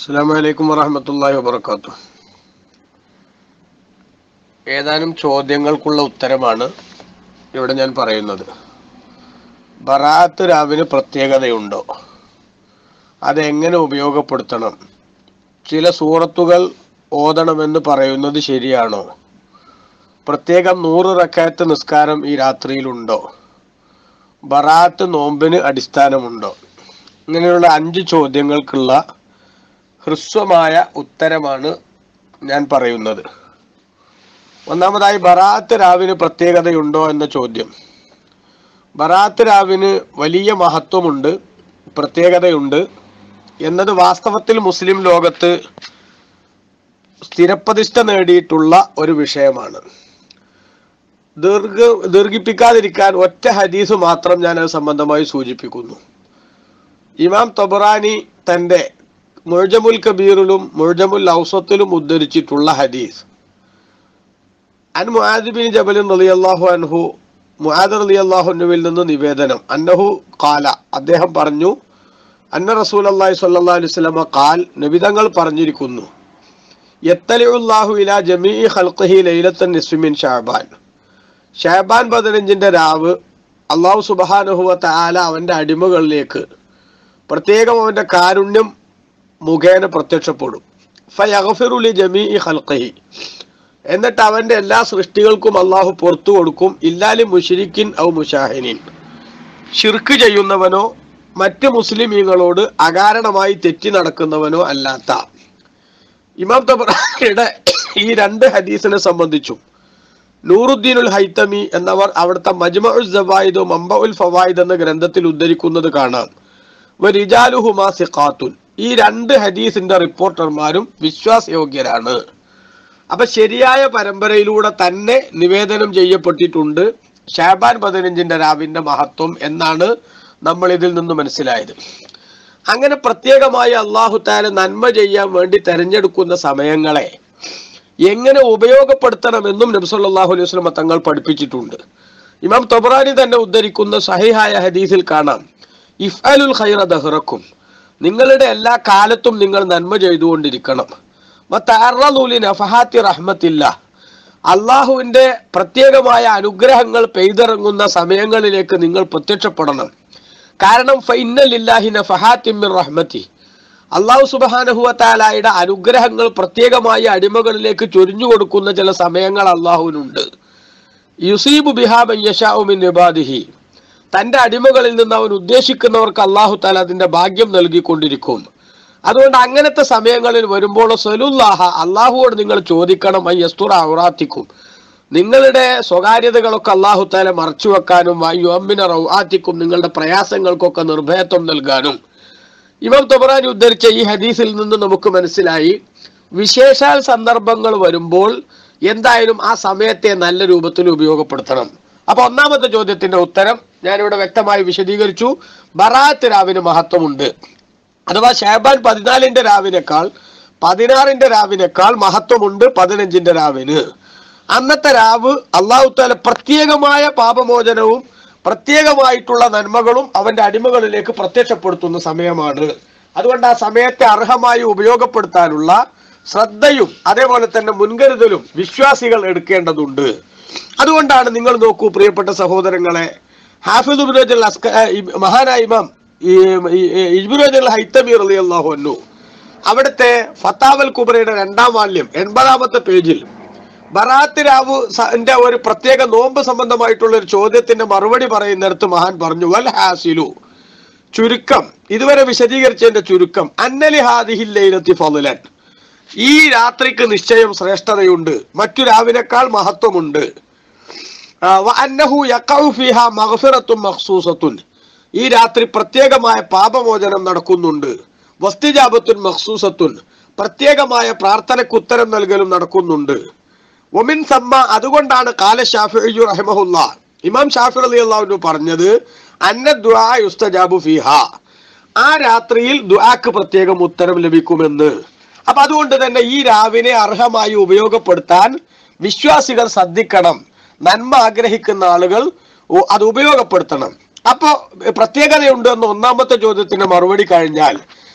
അസ്സാം വലൈക്കും വറഹമത്തല്ലാഹി വബർക്കാത്തു ഏതാനും ചോദ്യങ്ങൾക്കുള്ള ഉത്തരമാണ് ഇവിടെ ഞാൻ പറയുന്നത് ബറാത്ത് രാവിന് പ്രത്യേകതയുണ്ടോ അതെങ്ങനെ ഉപയോഗപ്പെടുത്തണം ചില സൂറത്തുകൾ ഓതണമെന്ന് പറയുന്നത് ശരിയാണോ പ്രത്യേകം നൂറ് റക്കായത്ത് നിസ്കാരം ഈ രാത്രിയിലുണ്ടോ ബറാത്ത് നോമ്പിന് അടിസ്ഥാനമുണ്ടോ ഇങ്ങനെയുള്ള അഞ്ച് ചോദ്യങ്ങൾക്കുള്ള ഹ്രസ്വമായ ഉത്തരമാണ് ഞാൻ പറയുന്നത് ഒന്നാമതായി ബറാത്ത് രാവിന് പ്രത്യേകതയുണ്ടോ എന്ന ചോദ്യം ബറാത്ത് രാവിന് വലിയ മഹത്വമുണ്ട് പ്രത്യേകതയുണ്ട് എന്നത് വാസ്തവത്തിൽ മുസ്ലിം ലോകത്ത് സ്ഥിരപ്രതിഷ്ഠ നേടിയിട്ടുള്ള ഒരു വിഷയമാണ് ദീർഘ ദീർഘിപ്പിക്കാതിരിക്കാൻ ഒറ്റ ഹദീസ് മാത്രം ഞാൻ അത് സംബന്ധമായി സൂചിപ്പിക്കുന്നു ഇമാം തൊബറാനി തന്റെ മുഴജമുൽ കബീറിലും മുഴജമുൽ ഔസത്തിലും ഉദ്ധരിച്ചിട്ടുള്ള ഹദീസ് അൻ മുആദ് ബിൻ ജബലിൻ റളിയല്ലാഹു അൻഹു മുആദ് റളിയല്ലാഹുവിൽ നിന്ന് നിവേദനം അന്നഹു ഖാല അദ്ദേഹം പറഞ്ഞു അന്ന റസൂൽ അള്ളാഹി സ്വല്ലല്ലാഹു അലൈഹി വസല്ലമ ഖാൽ നബിതങ്ങൾ പറഞ്ഞിരിക്കുന്നു യത്തലിഉല്ലാഹു ഇലാ ജമീഇ ഖൽഖിഹി ലൈലത്തൻ നിസ്ഫി മിൻ ഷഅബാൻ ഷഅബാൻ പതിനഞ്ചിന്റെ രാവ് അള്ളാഹു സുബ്ഹാനഹു വ തആല അവന്റെ അടിമകളിലേക്ക് പ്രത്യേകം അവന്റെ കാരുണ്യം മുഖേന പ്രത്യക്ഷപ്പെടും ഫയഗ്ഫിറുലി ജമീഇ ഖൽഖിഹി എന്നിട്ട് അവന്റെ എല്ലാ സൃഷ്ടികൾക്കും അള്ളാഹു പുറത്തു കൊടുക്കും ഇല്ലാലി മുഷിരിക്കിൻ ഔ മുഷാഹിനിൻ ഷിർക്ക് ചെയ്യുന്നവനോ മറ്റ് മുസ്ലിമീങ്ങളോട് അകാരണമായി തെറ്റി നടക്കുന്നവനോ അല്ലാത്ത ഇമാം തബറാനിയുടെ ഈ രണ്ട് ഹദീസിനെ സംബന്ധിച്ചും നൂറുദ്ദീനുൽ ഹൈത്തമി എന്നവർ അവിടുത്തെ മജ്മഉൽ ജവായിദ് മമ്പ ഉൽ ഫവായിദ് എന്ന ഗ്രന്ഥത്തിൽ ഉദ്ധരിക്കുന്നത് കാണാം വരിജാലുഹുമാ സിഖാത്തുൻ ഈ രണ്ട് ഹദീസിന്റെ റിപ്പോർട്ടർമാരും വിശ്വാസയോഗ്യരാണ് അപ്പൊ ശരിയായ പരമ്പരയിലൂടെ തന്നെ നിവേദനം ചെയ്യപ്പെട്ടിട്ടുണ്ട് ഷാബാൻ പതിനഞ്ചിന്റെ രാവിന്റെ മഹത്വം എന്നാണ് നമ്മൾ ഇതിൽ നിന്ന് മനസ്സിലായത് അങ്ങനെ പ്രത്യേകമായി അള്ളാഹു താല നന്മ ചെയ്യാൻ വേണ്ടി തെരഞ്ഞെടുക്കുന്ന സമയങ്ങളെ എങ്ങനെ ഉപയോഗപ്പെടുത്തണമെന്നും നബ്സല്ലാഹു അലൈഹി വസ്ലമ തങ്ങൾ പഠിപ്പിച്ചിട്ടുണ്ട് ഇമാം തൊബറാനി തന്നെ ഉദ്ധരിക്കുന്ന സഹിഹായ ഹദീസിൽ കാണാം ഇഫ്അലുൽ ഖൈറ ദഹ്റക്കും നിങ്ങളുടെ എല്ലാ കാലത്തും നിങ്ങൾ നന്മ ചെയ്തുകൊണ്ടിരിക്കണം വതഅറളൂലി നഫഹാത്തി റഹ്മത്തില്ല അള്ളാഹുവിന്റെ പ്രത്യേകമായ അനുഗ്രഹങ്ങൾ പെയ്തിറങ്ങുന്ന സമയങ്ങളിലേക്ക് നിങ്ങൾ പ്രത്യക്ഷപ്പെടണം കാരണം ഫൈനലില്ലാഹി നഫഹാത്തിൻ മിർ റഹ്മത്തി അള്ളാഹു സുബാനഹുവത്താലായുടെ അനുഗ്രഹങ്ങൾ പ്രത്യേകമായ അടിമകളിലേക്ക് ചൊരിഞ്ഞു കൊടുക്കുന്ന ചില സമയങ്ങൾ അള്ളാഹുവിനുണ്ട് യുസീബു ബിഹാബൻ യഷാഉമിൻ നിബാദിഹി തന്റെ അടിമകളിൽ നിന്ന് അവൻ ഉദ്ദേശിക്കുന്നവർക്ക് അള്ളാഹു താല അതിന്റെ ഭാഗ്യം നൽകിക്കൊണ്ടിരിക്കും അതുകൊണ്ട് അങ്ങനത്തെ സമയങ്ങളിൽ വരുമ്പോൾ സലുല്ലാഹ അള്ളാഹുവോട് നിങ്ങൾ ചോദിക്കണം ഐ യസ്തുറ ഔറാത്തിക്കും നിങ്ങളുടെ സ്വകാര്യതകളൊക്കെ അള്ളാഹു താല മറച്ചു വെക്കാനും യുഅമ്മിന റൗആത്തിക്കും നിങ്ങളുടെ പ്രയാസങ്ങൾക്കൊക്കെ നിർഭയത്വം നൽകാനും ഇമാം തൊബറാനി ഉദ്ധരിച്ച ഈ ഹദീസിൽ നിന്ന് നമുക്ക് മനസ്സിലായി വിശേഷാൽ സന്ദർഭങ്ങൾ വരുമ്പോൾ എന്തായാലും ആ സമയത്തെ നല്ല രൂപത്തിൽ ഉപയോഗപ്പെടുത്തണം അപ്പൊ ഒന്നാമത്തെ ചോദ്യത്തിന്റെ ഉത്തരം ഞാനിവിടെ വ്യക്തമായി വിശദീകരിച്ചു ബറാത്ത് രാവിന് മഹത്വമുണ്ട് അഥവാ ഷാബാൻ പതിനാലിന്റെ രാവിനേക്കാൾ പതിനാറിന്റെ രാവിനേക്കാൾ മഹത്വമുണ്ട് പതിനഞ്ചിന്റെ രാവിന് അന്നത്തെ രാവ് അള്ളാഹു താല പ്രത്യേകമായ പാപമോചനവും പ്രത്യേകമായിട്ടുള്ള നന്മകളും അവന്റെ അടിമകളിലേക്ക് പ്രത്യക്ഷപ്പെടുത്തുന്ന സമയമാണ് അതുകൊണ്ട് ആ സമയത്തെ അർഹമായി ഉപയോഗപ്പെടുത്താനുള്ള ശ്രദ്ധയും അതേപോലെ തന്നെ മുൻകരുതലും വിശ്വാസികൾ എടുക്കേണ്ടതുണ്ട് അതുകൊണ്ടാണ് നിങ്ങൾ നോക്കൂ പ്രിയപ്പെട്ട സഹോദരങ്ങളെ ഹാഫിദ് മഹാനായ ഇമാം ഇജ്ബുറജൽ ഹൈത്തമീർ അലി അള്ളാഹു അന്നു അവിടുത്തെ ഫത്താവൽ കുബറയുടെ രണ്ടാം വാല്യം എൺപതാമത്തെ പേജിൽ ബറാത്ത് രാവു ന്റെ ഒരു പ്രത്യേക നോമ്പ് സംബന്ധമായിട്ടുള്ള ഒരു ചോദ്യത്തിന്റെ മറുപടി പറയുന്നിടത്ത് മഹാൻ പറഞ്ഞു വൽ ഹാസിലു ചുരുക്കം ഇതുവരെ വിശദീകരിച്ചതിന്റെ ചുരുക്കം അന്നലി ഹാദിഹിൽ ലൈലത്തി ഫലുലൻ ഈ രാത്രിക്ക് നിശ്ചയം ശ്രേഷ്ഠതയുണ്ട് മറ്റു രാവിനേക്കാൾ മഹത്വമുണ്ട് അന്നഹു യഖഉ ഫീഹ മഗ്ഫിറത്തും മഖ്സൂസത്തുൻ ഈ രാത്രി പ്രത്യേകമായ പാപമോചനം നടക്കുന്നുണ്ട് വസ്തിജാബത്തുൻ മഖ്സൂസത്തുൻ പ്രത്യേകമായ പ്രാർത്ഥനയ്ക്ക് ഉത്തരം നൽകലും നടക്കുന്നുണ്ട് ഒമിൻ സമ്മ അതുകൊണ്ടാണ് കാല ഷാഫി റഹിമഹുല്ല ഇമാം ഷാഫി അലി അള്ളാഹു പറഞ്ഞത് അന്ന ദുആ യുസ്തജാബു ഫിഹ ആ രാത്രിയിൽ ദുആക്ക് പ്രത്യേകം ഉത്തരം ലഭിക്കുമെന്ന് അപ്പൊ അതുകൊണ്ട് തന്നെ ഈ രാവിനെ അർഹമായി ഉപയോഗപ്പെടുത്താൻ വിശ്വാസികൾ ശ്രദ്ധിക്കണം നന്മ ആഗ്രഹിക്കുന്ന ആളുകൾ അത് ഉപയോഗപ്പെടുത്തണം അപ്പോ പ്രത്യേകതയുണ്ട് എന്ന ഒന്നാമത്തെ ചോദ്യത്തിന് മറുപടി കഴിഞ്ഞാൽ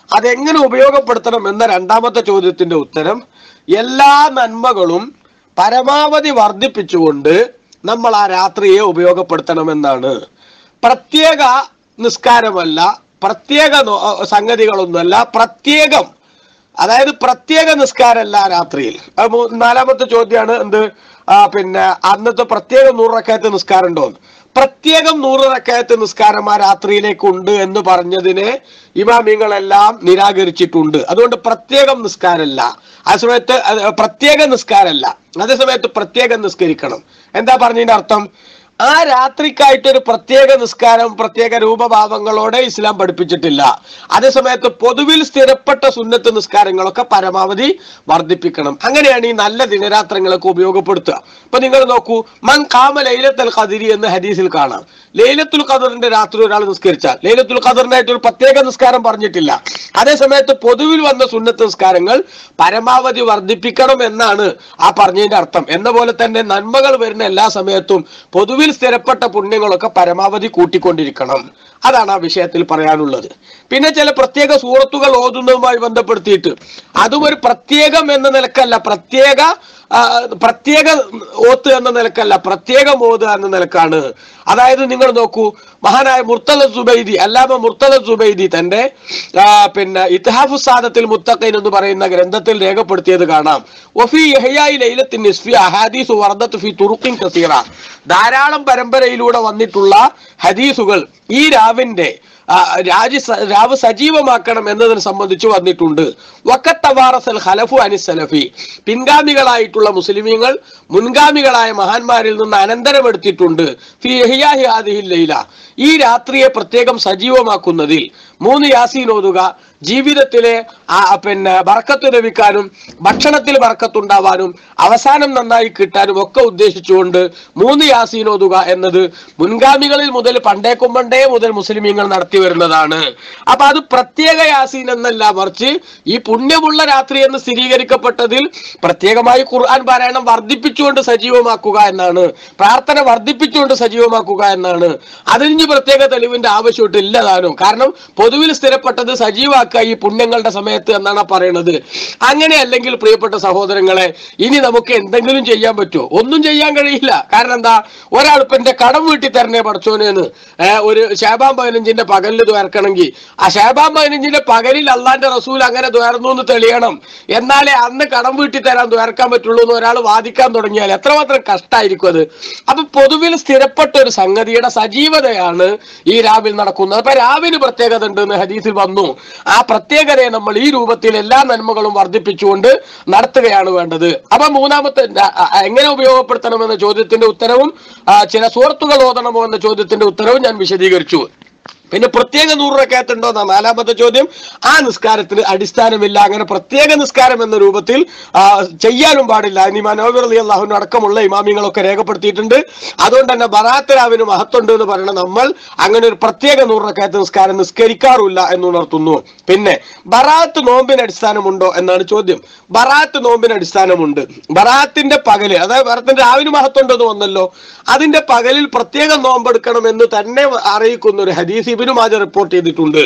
അതെങ്ങനെ ഉപയോഗപ്പെടുത്തണം എന്ന രണ്ടാമത്തെ ചോദ്യത്തിന്റെ ഉത്തരം എല്ലാ നന്മകളും പരമാവധി വർദ്ധിപ്പിച്ചുകൊണ്ട് നമ്മൾ ആ രാത്രിയെ ഉപയോഗപ്പെടുത്തണമെന്നാണ് പ്രത്യേക നിസ്കാരമല്ല പ്രത്യേക നോ- സംഗതികളൊന്നുമല്ല പ്രത്യേകം അതായത് പ്രത്യേക നിസ്കാരമല്ല രാത്രിയിൽ അത് മൂ- നാലാമത്തെ ചോദ്യമാണ് എന്ത് ആ, പിന്നെ അന്നത്തെ പ്രത്യേക നൂറ് റക്കായത്ത് നിസ്കാരം ഉണ്ടോ പ്രത്യേകം നൂറ് റക്കായത്ത് നിസ്കാരം ആ രാത്രിയിലേക്ക് ഉണ്ട് എന്ന് പറഞ്ഞതിനെ ഇമാമിങ്ങളെല്ലാം നിരാകരിച്ചിട്ടുണ്ട് അതുകൊണ്ട് പ്രത്യേകം നിസ്കാരമല്ല ആ സമയത്ത് അത് പ്രത്യേക നിസ്കാരമല്ല അതേ സമയത്ത് പ്രത്യേകം നിസ്കരിക്കണം എന്താ പറഞ്ഞതിന്റെ അർത്ഥം ആ രാത്രിക്കായിട്ടൊരു പ്രത്യേക നിസ്കാരം പ്രത്യേക രൂപഭാവങ്ങളോടെ ഇസ്ലാം പഠിപ്പിച്ചിട്ടില്ല അതേസമയത്ത് പൊതുവിൽ സ്ഥിരപ്പെട്ട സുന്നത്ത് നിസ്കാരങ്ങളൊക്കെ പരമാവധി വർദ്ധിപ്പിക്കണം അങ്ങനെയാണ് ഈ നല്ല ദിനരാത്രങ്ങളൊക്കെ ഉപയോഗപ്പെടുത്തുക ഇപ്പൊ നിങ്ങൾ നോക്കൂ മൻ കാമ ലൈലത്തുൽ ഖദിരി എന്ന് ഹദീസിൽ കാണാം ലൈലത്തുൽ ഖദറിന്റെ രാത്രി ഒരാൾ നിസ്കരിച്ചാൽ ലൈലത്തുൽ ഖദറിനായിട്ട് ഒരു പ്രത്യേക നിസ്കാരം പറഞ്ഞിട്ടില്ല അതേസമയത്ത് പൊതുവിൽ വന്ന സുന്നത്ത് നിസ്കാരങ്ങൾ പരമാവധി വർദ്ധിപ്പിക്കണം എന്നാണ് ആ പറഞ്ഞതിന്റെ അർത്ഥം എന്ന പോലെ തന്നെ നന്മകൾ വരുന്ന എല്ലാ സമയത്തും പൊതുവിൽ സ്ഥിരപ്പെട്ട പുണ്യങ്ങളൊക്കെ പരമാവധി കൂട്ടിക്കൊണ്ടിരിക്കണം അതാണ് ആ വിഷയത്തിൽ പറയാനുള്ളത് പിന്നെ ചില പ്രത്യേക സൂറത്തുകൾ ഓതുന്നതുമായി ബന്ധപ്പെടുത്തിയിട്ട് അതും ഒരു പ്രത്യേകം എന്ന നിലക്കല്ല പ്രത്യേക ആ, പ്രത്യേക ഓത്ത് എന്ന നിലക്കല്ല പ്രത്യേകം ഓത് എന്ന നിലക്കാണ് അതായത് നിങ്ങൾ നോക്കൂ മഹാനായ മുർത്തല സുബൈദി അല്ലാമ മുർത്തല സുബൈദി തന്റെ ആ, പിന്നെ ഇത്ഹാഫു സാദത്തിൽ മുത്തഖൈൻ എന്ന് പറയുന്ന ഗ്രന്ഥത്തിൽ രേഖപ്പെടുത്തിയത് കാണാം വഫി യഹ്യായി ലൈലത്തിൻ നിസ്ഫി അഹാദീസ് വർദ്ധത്ത് ഫി തുറുക്കിൻ കസീറ ധാരാളം പരമ്പരയിലൂടെ വന്നിട്ടുള്ള ഹദീസുകൾ ഈ രാവിന്റെ ആ, രാജി സ- രാവ് സജീവമാക്കണം എന്നതിനെ സംബന്ധിച്ച് വന്നിട്ടുണ്ട് വക്കത്തവാറസൽ ഖലഫു അനിസലഫി പിൻഗാമികളായിട്ടുള്ള മുസ്ലിമീങ്ങൾ മുൻഗാമികളായ മഹാന്മാരിൽ നിന്ന് അനന്തരമെടുത്തിട്ടുണ്ട് ഫി ഇഹ്യാഹി ഹാദിഹിൽ ലൈല ഈ രാത്രിയെ പ്രത്യേകം സജീവമാക്കുന്നതിൽ മൂന്ന് യാസീൻ ഓതുക ജീവിതത്തിലെ ആ പിന്നെ ബർക്കത്ത് ലഭിക്കാനും ഭക്ഷണത്തിൽ ബർക്കത്തുണ്ടാവാനും അവസാനം നന്നായി കിട്ടാനും ഒക്കെ ഉദ്ദേശിച്ചുകൊണ്ട് മൂന്ന് യാസീൻ ഓതുക എന്നത് മുൻഗാമികളിൽ മുതൽ പണ്ടേക്കും പണ്ടേ മുതൽ മുസ്ലിമീങ്ങൾ നടത്തി വരുന്നതാണ് അപ്പൊ അത് പ്രത്യേക യാസീൻ എന്നല്ല മറിച്ച് ഈ പുണ്യമുള്ള രാത്രി എന്ന് സ്ഥിരീകരിക്കപ്പെട്ടതിൽ പ്രത്യേകമായി ഖുർആൻ പാരായണം വർദ്ധിപ്പിച്ചുകൊണ്ട് സജീവമാക്കുക എന്നാണ് പ്രാർത്ഥന വർദ്ധിപ്പിച്ചുകൊണ്ട് സജീവമാക്കുക എന്നാണ് അതിന് പ്രത്യേക തെളിവിന്റെ ആവശ്യമില്ല താനും കാരണം പൊതുവിൽ സ്ഥിരപ്പെട്ടത് സജീവാക്കുക ഈ പുണ്യങ്ങളുടെ സമയത്ത് എന്നാണ് പറയുന്നത് അങ്ങനെ അല്ലെങ്കിൽ പ്രിയപ്പെട്ട സഹോദരങ്ങളെ ഇനി നമുക്ക് എന്തെങ്കിലും ചെയ്യാൻ പറ്റുമോ ഒന്നും ചെയ്യാൻ കഴിയില്ല കാരണം എന്താ ഒരാൾ ഇപ്പൊ എന്റെ കടം വീട്ടി തരണേ പഠിച്ചോനെന്ന് ഒരു ശാബാം പതിനഞ്ചിന്റെ പകലിൽ ദ്വാരക്കണമെങ്കിൽ ആ ശാബാം പതിനഞ്ചിന്റെ പകലിൽ അള്ളാന്റെ റസൂൽ അങ്ങനെ ദ്വാർന്നു എന്ന് തെളിയണം എന്നാലേ അന്ന് കടം വീട്ടി തരാൻ ദ്വാരക്കാൻ പറ്റുള്ളൂ എന്ന് ഒരാൾ വാദിക്കാൻ തുടങ്ങിയാൽ എത്രമാത്രം കഷ്ടമായിരിക്കും അത് അപ്പൊ പൊതുവിൽ സ്ഥിരപ്പെട്ട ഒരു സംഗതിയുടെ സജീവതയാണ് ഈ രാവിൽ നടക്കുന്നത് അപ്പൊ രാവിന് പ്രത്യേകത ഉണ്ട് എന്ന് ഹദീസിൽ വന്നു ആ പ്രത്യേകതയെ നമ്മൾ ഈ രൂപത്തിൽ എല്ലാ നന്മകളും വർദ്ധിപ്പിച്ചുകൊണ്ട് നടത്തുകയാണ് വേണ്ടത് അപ്പൊ മൂന്നാമത്തെ ആ, ആ, എങ്ങനെ ഉപയോഗപ്പെടുത്തണമെന്ന ചോദ്യത്തിന്റെ ഉത്തരവും ആ, ചില സുഹൃത്തുക്കൾ ഓതണമോ എന്ന ചോദ്യത്തിന്റെ ഉത്തരവും ഞാൻ വിശദീകരിച്ചു പിന്നെ പ്രത്യേക നൂറ് റക്കാത്ത് ഉണ്ടോ എന്നാ നാലാമത്തെ ചോദ്യം ആ നിസ്കാരത്തിന് അടിസ്ഥാനമില്ല അങ്ങനെ പ്രത്യേക നിസ്കാരം എന്ന രൂപത്തിൽ ആ, ചെയ്യാനും പാടില്ല ഇനി മനോബർ അലി അള്ളാഹുവിന് അടക്കമുള്ള ഇമാമിങ്ങളൊക്കെ രേഖപ്പെടുത്തിയിട്ടുണ്ട് അതുകൊണ്ട് തന്നെ ബറാത്തരാവിന് മഹത്തുണ്ട് എന്ന് പറയുന്ന നമ്മൾ അങ്ങനെ ഒരു പ്രത്യേക നൂറ് റക്കാത്ത് നിസ്കാരം നിസ്കരിക്കാറില്ല എന്ന് ഉണർത്തുന്നു പിന്നെ ബറാത്ത് നോമ്പിന് അടിസ്ഥാനമുണ്ടോ എന്നാണ് ചോദ്യം ബറാത്ത് നോമ്പിന് അടിസ്ഥാനമുണ്ട് ബറാത്തിന്റെ പകല് അതായത് ബറാത്തിന്റെ രാവിലെ മഹത്വം ഉണ്ടെന്ന് വന്നല്ലോ അതിന്റെ പകലിൽ പ്രത്യേകം നോമ്പെടുക്കണം എന്ന് തന്നെ അറിയിക്കുന്ന ഒരു ഹദീസ് ഇബിനു മാജ റിപ്പോർട്ട് ചെയ്തിട്ടുണ്ട്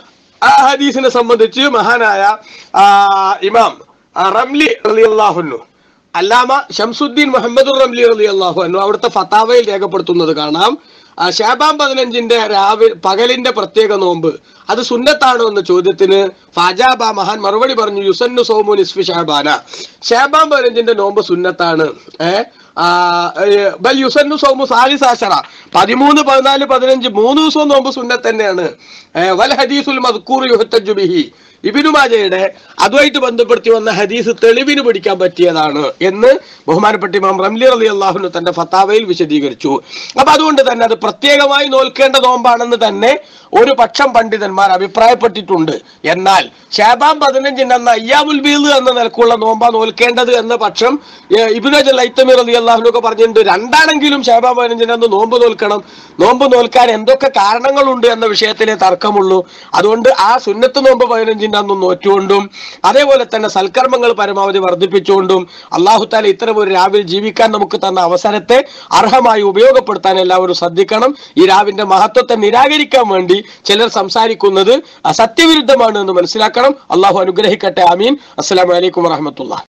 ആ ഹദീസിനെ സംബന്ധിച്ച് മഹാനായ ആ, ഇമാം ആ, റംലി അലി അള്ളാഹുന്നു അല്ലാമ ഷംസുദ്ദീൻ മുഹമ്മദ് റംലി അലി അള്ളാഹു അന്നു അവിടുത്തെ ഫത്താവയിൽ രേഖപ്പെടുത്തുന്നത് കാണാം ആ, ഷാബാൻ പതിനഞ്ചിന്റെ രാവിലെ പകലിന്റെ പ്രത്യേക നോമ്പ് അത് സുന്നത്താണോ എന്ന ചോദ്യത്തിന് ഫാജാബ മഹാൻ മറുപടി പറഞ്ഞു യുസന്നു സോമു നിസ്ഫി ഷാബാന ഷാബാൻ പതിനഞ്ചിന്റെ നോമ്പ് സുന്നത്താണ് ഏഹ് ബൽ യുസന്നു സോമു സാലിസാശറ പതിമൂന്ന് പതിനാല് പതിനഞ്ച് മൂന്ന് ദിവസവും നോമ്പ് സുന്നത്ത് തന്നെയാണ് ഏ, വൽ ഹദീസുൽ മദ്കൂർ യുഹത്തജു ബിഹി ഇബിനു മാജയുടെ അതുമായിട്ട് ബന്ധപ്പെടുത്തി വന്ന ഹദീസ് തെളിവിന് പിടിക്കാൻ പറ്റിയതാണ് എന്ന് ബഹുമാനപ്പെട്ട ഇമാം റംലി അലി അള്ളാഹുന് തന്റെ ഫത്താവയിൽ വിശദീകരിച്ചു അപ്പൊ അതുകൊണ്ട് തന്നെ അത് പ്രത്യേകമായി നോൽക്കേണ്ട നോമ്പാണെന്ന് തന്നെ ഒരു പക്ഷം പണ്ഡിതന്മാർ അഭിപ്രായപ്പെട്ടിട്ടുണ്ട് എന്നാൽ ഷാബാം പതിനഞ്ചിന് അന്ന് അയ്യാമുൽ ബീദ് എന്ന നിലക്കുള്ള നോമ്പാ നോൽക്കേണ്ടത് എന്ന പക്ഷം ഇബിനജ് ലൈത്തമീർ അലി അള്ളാഹുനൊക്കെ പറഞ്ഞിട്ടുണ്ട് രണ്ടാണെങ്കിലും ഷാബാം പതിനഞ്ചിന് അന്ന് നോമ്പ് നോൽക്കണം നോമ്പ് നോൽക്കാൻ എന്തൊക്കെ കാരണങ്ങളുണ്ട് എന്ന വിഷയത്തിലെ തർക്കമുള്ളൂ അതുകൊണ്ട് ആ സുന്നത്ത് നോമ്പ് പതിനഞ്ചിന് നോമ്പിന്റെ അന്നും നോറ്റുകൊണ്ടും അതേപോലെ തന്നെ സൽക്കർമ്മങ്ങൾ പരമാവധി വർദ്ധിപ്പിച്ചുകൊണ്ടും അള്ളാഹു താല ഇത്തരം ഒരു രാവിൽ ജീവിക്കാൻ നമുക്ക് തന്ന അവസരത്തെ അർഹമായി ഉപയോഗപ്പെടുത്താൻ എല്ലാവരും ശ്രദ്ധിക്കണം ഈ രാവിന്റെ മഹത്വത്തെ നിരാകരിക്കാൻ വേണ്ടി ചിലർ സംസാരിക്കുന്നത് സത്യവിരുദ്ധമാണ് എന്ന് മനസ്സിലാക്കണം അള്ളാഹു അനുഗ്രഹിക്കട്ടെ ആമീൻ അസ്സലാമലൈക്കും വറഹമത്തുള്ള